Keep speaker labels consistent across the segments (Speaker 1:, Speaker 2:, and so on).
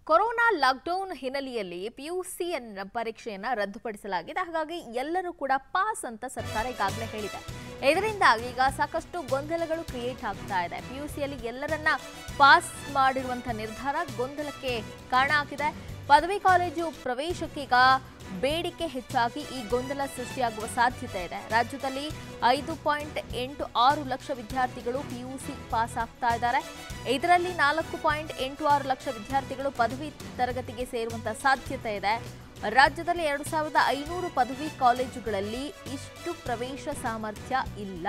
Speaker 1: corona lockdown ಹಿನ್ನೆಲೆಯಲ್ಲಿ PUC ಪರೀಕ್ಷೆಯನ್ನ ರದ್ದುಪಡಿಸಲಾಗಿದೆ ಹಾಗಾಗಿ ಎಲ್ಲರೂ ಕೂಡ ಪಾಸ್ ಅಂತ ಸರ್ಕಾರ ಈಗಾಗಲೇ ಹೇಳಿದೆ ಇದರಿಂದಾಗಿ ಈಗ ಸಾಕಷ್ಟು ಗೊಂದಲಗಳು ಕ್ರಿಯೇಟ್ ಆಗ್ತಾ ಇದೆ ಪಿಯುಸಿಯಲ್ಲಿ ಎಲ್ಲರನ್ನ ಪಾಸ್ ಮಾಡಿರುವಂತಹ ನಿರ್ಧಾರ ಗೊಂದಲಕ್ಕೆ ಕಾರಣ ಆಗಿದೆ ಪದವಿ ಕಾಲೇಜು ಪ್ರವೇಶಕ್ಕೆ ಈಗ ಬೇಡಿಕೆ ಹೆಚ್ಚಾಗಿ ಈ ಗೊಂದಲ ಸೃಷ್ಟಿಯಾಗುವ ಸಾಧ್ಯತೆ ಇದೆ ರಾಜ್ಯದಲ್ಲಿ ಐದು ಪಾಯಿಂಟ್ ಎಂಟು ಆರು ಲಕ್ಷ ವಿದ್ಯಾರ್ಥಿಗಳು ಪಿಯುಸಿ ಪಾಸ್ ಆಗ್ತಾ ಇದ್ದಾರೆ ಇದರಲ್ಲಿ ನಾಲ್ಕು ಪಾಯಿಂಟ್ ಎಂಟು ಆರು ಲಕ್ಷ ವಿದ್ಯಾರ್ಥಿಗಳು ಪದವಿ ತರಗತಿಗೆ ಸೇರುವಂತ ಸಾಧ್ಯತೆ ಇದೆ ರಾಜ್ಯದಲ್ಲಿ ಎರಡು ಸಾವಿರದ ಐನೂರು ಪದವಿ ಕಾಲೇಜುಗಳಲ್ಲಿ ಇಷ್ಟು ಪ್ರವೇಶ ಸಾಮರ್ಥ್ಯ ಇಲ್ಲ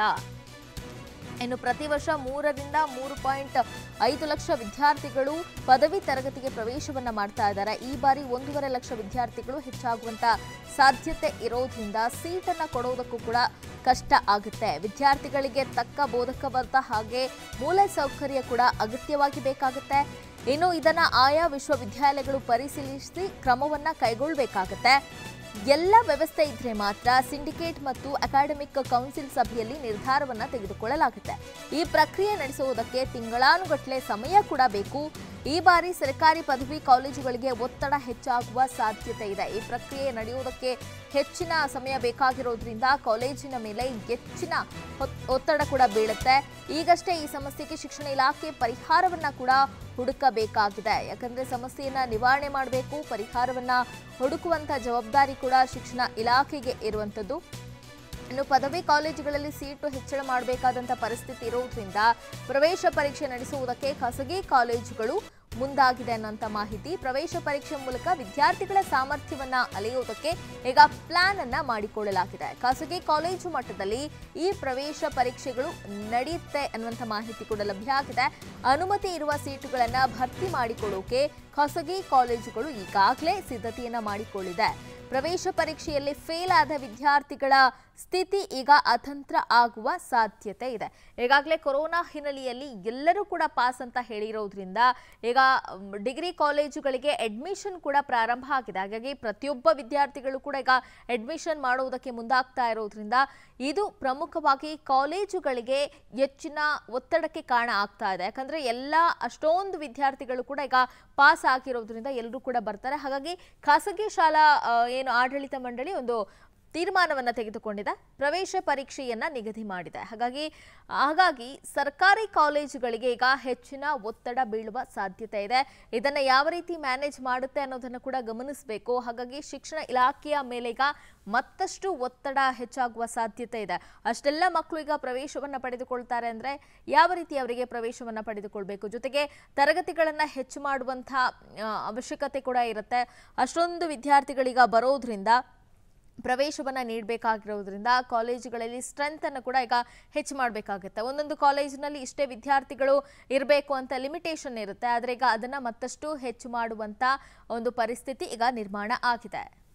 Speaker 1: ಇನ್ನು ಪ್ರತಿ ವರ್ಷ ಮೂರರಿಂದ ಮೂರು ಪಾಯಿಂಟ್ ಐದು ಲಕ್ಷ ವಿದ್ಯಾರ್ಥಿಗಳು ಪದವಿ ತರಗತಿಗೆ ಪ್ರವೇಶವನ್ನ ಮಾಡ್ತಾ ಇದ್ದಾರೆ ಈ ಬಾರಿ ಒಂದೂವರೆ ಲಕ್ಷ ವಿದ್ಯಾರ್ಥಿಗಳು ಹೆಚ್ಚಾಗುವಂತ ಸಾಧ್ಯತೆ ಇರೋದ್ರಿಂದ ಸೀಟನ್ನ ಕೊಡೋದಕ್ಕೂ ಕೂಡ ಕಷ್ಟ ಆಗುತ್ತೆ ವಿದ್ಯಾರ್ಥಿಗಳಿಗೆ ತಕ್ಕ ಬೋಧಕ ವರ್ಗ ಹಾಗೆ ಮೂಲ ಸೌಕರ್ಯ ಕೂಡ ಅಗತ್ಯವಾಗಿ ಬೇಕಾಗುತ್ತೆ ಇನ್ನು ಇದನ್ನ ಆಯಾ ವಿಶ್ವವಿದ್ಯಾಲಯಗಳು ಪರಿಶೀಲಿಸಿ ಕ್ರಮವನ್ನ ಕೈಗೊಳ್ಳಬೇಕಾಗುತ್ತೆ ಎಲ್ಲ ವ್ಯವಸ್ಥೆ ಇದ್ರೆ ಮಾತ್ರ ಸಿಂಡಿಕೇಟ್ ಮತ್ತು ಅಕಾಡೆಮಿಕ್ ಕೌನ್ಸಿಲ್ ಸಭೆಯಲ್ಲಿ ನಿರ್ಧಾರವನ್ನ ತೆಗೆದುಕೊಳ್ಳಲಾಗುತ್ತೆ ಈ ಪ್ರಕ್ರಿಯೆ ನಡೆಸುವುದಕ್ಕೆ ತಿಂಗಳಾನುಗಟ್ಟಲೆ ಸಮಯ ಕೂಡ ಬೇಕು ಈ ಬಾರಿ ಸರ್ಕಾರಿ ಪದವಿ ಕಾಲೇಜುಗಳಿಗೆ ಒತ್ತಡ ಹೆಚ್ಚಾಗುವ ಸಾಧ್ಯತೆ ಇದೆ ಈ ಪ್ರಕ್ರಿಯೆ ನಡೆಯುವುದಕ್ಕೆ ಹೆಚ್ಚಿನ ಸಮಯ ಬೇಕಾಗಿರೋದ್ರಿಂದ ಕಾಲೇಜಿನ ಮೇಲೆ ಹೆಚ್ಚಿನ ಹೊತ್- ಒತ್ತಡ ಕೂಡ ಬೀಳುತ್ತೆ ಈಗಷ್ಟೇ ಈ ಸಮಸ್ಯೆಗೆ ಶಿಕ್ಷಣ ಇಲಾಖೆ ಪರಿಹಾರವನ್ನ ಕೂಡ ಹುಡುಕಬೇಕಾಗಿದೆ ಯಾಕಂದ್ರೆ ಸಮಸ್ಯೆಯನ್ನ ನಿವಾರಣೆ ಮಾಡಬೇಕು ಪರಿಹಾರವನ್ನ ಹುಡುಕುವಂತ ಜವಾಬ್ದಾರಿ ಕೂಡ ಶಿಕ್ಷಣ ಇಲಾಖೆಗೆ ಇರುವಂತದ್ದು ಇನ್ನು ಪದವಿ ಕಾಲೇಜುಗಳಲ್ಲಿ ಸೀಟು ಹೆಚ್ಚಳ ಮಾಡಬೇಕಾದಂಥ ಪರಿಸ್ಥಿತಿ ಇರುವುದರಿಂದ ಪ್ರವೇಶ ಪರೀಕ್ಷೆ ನಡೆಸುವುದಕ್ಕೆ ಖಾಸಗಿ ಕಾಲೇಜುಗಳು ಮುಂದಾಗಿದೆ ಅನ್ನೋಂಥ ಮಾಹಿತಿ ಪ್ರವೇಶ ಪರೀಕ್ಷೆ ಮೂಲಕ ವಿದ್ಯಾರ್ಥಿಗಳ ಸಾಮರ್ಥ್ಯವನ್ನ ಅಲೆಯುವುದಕ್ಕೆ ಈಗ ಪ್ಲಾನ್ ಅನ್ನ ಮಾಡಿಕೊಳ್ಳಲಾಗಿದೆ ಖಾಸಗಿ ಕಾಲೇಜು ಮಟ್ಟದಲ್ಲಿ ಈ ಪ್ರವೇಶ ಪರೀಕ್ಷೆಗಳು ನಡೆಯುತ್ತೆ ಅನ್ನುವಂಥ ಮಾಹಿತಿ ಕೂಡ ಲಭ್ಯ ಆಗಿದೆ ಅನುಮತಿ ಇರುವ ಸೀಟುಗಳನ್ನ ಭರ್ತಿ ಮಾಡಿಕೊಳ್ಳೋಕೆ ಖಾಸಗಿ ಕಾಲೇಜುಗಳು ಈಗಾಗಲೇ ಸಿದ್ಧತೆಯನ್ನ ಮಾಡಿಕೊಳ್ಳಿದೆ ಪ್ರವೇಶ ಪರೀಕ್ಷೆಯಲ್ಲಿ ಫೇಲ್ ಆದ ವಿದ್ಯಾರ್ಥಿಗಳ ಸ್ಥಿತಿ ಈಗ ಅತಂತ್ರ ಆಗುವ ಸಾಧ್ಯತೆ ಇದೆ ಈಗಾಗಲೇ ಕೊರೋನಾ ಹಿನ್ನೆಲೆಯಲ್ಲಿ ಎಲ್ಲರೂ ಕೂಡ ಪಾಸ್ ಅಂತ ಹೇಳಿರೋದ್ರಿಂದ ಈಗ ಮ್, ಡಿಗ್ರಿ ಕಾಲೇಜುಗಳಿಗೆ ಅಡ್ಮಿಷನ್ ಕೂಡ ಪ್ರಾರಂಭ ಆಗಿದೆ ಹಾಗಾಗಿ ಪ್ರತಿಯೊಬ್ಬ ವಿದ್ಯಾರ್ಥಿಗಳು ಕೂಡ ಈಗ ಅಡ್ಮಿಷನ್ ಮಾಡುವುದಕ್ಕೆ ಮುಂದಾಗ್ತಾ ಇರೋದ್ರಿಂದ ಇದು ಪ್ರಮುಖವಾಗಿ ಕಾಲೇಜುಗಳಿಗೆ ಹೆಚ್ಚಿನ ಒತ್ತಡಕ್ಕೆ ಕಾರಣ ಆಗ್ತಾ ಇದೆ ಯಾಕಂದ್ರೆ ಎಲ್ಲ ಅಷ್ಟೊಂದು ವಿದ್ಯಾರ್ಥಿಗಳು ಕೂಡ ಈಗ ಪಾಸ್ ಆಗಿರೋದ್ರಿಂದ ಎಲ್ಲರೂ ಕೂಡ ಬರ್ತಾರೆ ಹಾಗಾಗಿ ಖಾಸಗಿ ಶಾಲಾ ಆ, ಏನು ಆಡಳಿತ ಮಂಡಳಿ ಒಂದು ತೀರ್ಮಾನವನ್ನ ತೆಗೆದುಕೊಂಡಿದೆ ಪ್ರವೇಶ ಪರೀಕ್ಷೆಯನ್ನ ನಿಗದಿ ಮಾಡಿದೆ ಹಾಗಾಗಿ ಹಾಗಾಗಿ ಸರ್ಕಾರಿ ಕಾಲೇಜುಗಳಿಗೆ ಈಗ ಹೆಚ್ಚಿನ ಒತ್ತಡ ಬೀಳುವ ಸಾಧ್ಯತೆ ಇದೆ ಇದನ್ನ ಯಾವ ರೀತಿ ಮ್ಯಾನೇಜ್ ಮಾಡುತ್ತೆ ಅನ್ನೋದನ್ನ ಕೂಡ ಗಮನಿಸಬೇಕು ಹಾಗಾಗಿ ಶಿಕ್ಷಣ ಇಲಾಖೆಯ ಮೇಲೆ ಈಗ ಮತ್ತಷ್ಟು ಒತ್ತಡ ಹೆಚ್ಚಾಗುವ ಸಾಧ್ಯತೆ ಇದೆ ಅಷ್ಟೆಲ್ಲ ಮಕ್ಕಳು ಈಗ ಪ್ರವೇಶವನ್ನ ಪಡೆದುಕೊಳ್ತಾರೆ ಅಂದ್ರೆ ಯಾವ ರೀತಿ ಅವರಿಗೆ ಪ್ರವೇಶವನ್ನ ಪಡೆದುಕೊಳ್ಬೇಕು ಜೊತೆಗೆ ತರಗತಿಗಳನ್ನ ಹೆಚ್ಚು ಮಾಡುವಂತಹ ಆ, ಅವಶ್ಯಕತೆ ಕೂಡ ಇರುತ್ತೆ ಅಷ್ಟೊಂದು ವಿದ್ಯಾರ್ಥಿಗಳೀಗ ಬರೋದ್ರಿಂದ ಪ್ರವೇಶವನ್ನ ನೀಡಬೇಕಾಗಿರೋದ್ರಿಂದ ಕಾಲೇಜುಗಳಲ್ಲಿ ಸ್ಟ್ರೆಂತ್ ಅನ್ನು ಕೂಡ ಈಗ ಹೆಚ್ಚು ಮಾಡಬೇಕಾಗುತ್ತೆ ಒಂದೊಂದು ಕಾಲೇಜಿನಲ್ಲಿ ಇಷ್ಟೇ ವಿದ್ಯಾರ್ಥಿಗಳು ಇರಬೇಕು ಅಂತ ಲಿಮಿಟೇಷನ್ ಇರುತ್ತೆ ಆದರೆ ಈಗ ಅದನ್ನ ಮತ್ತಷ್ಟು ಹೆಚ್ಚು ಮಾಡುವಂತ ಒಂದು ಪರಿಸ್ಥಿತಿ ಈಗ ನಿರ್ಮಾಣ ಆಗಿದೆ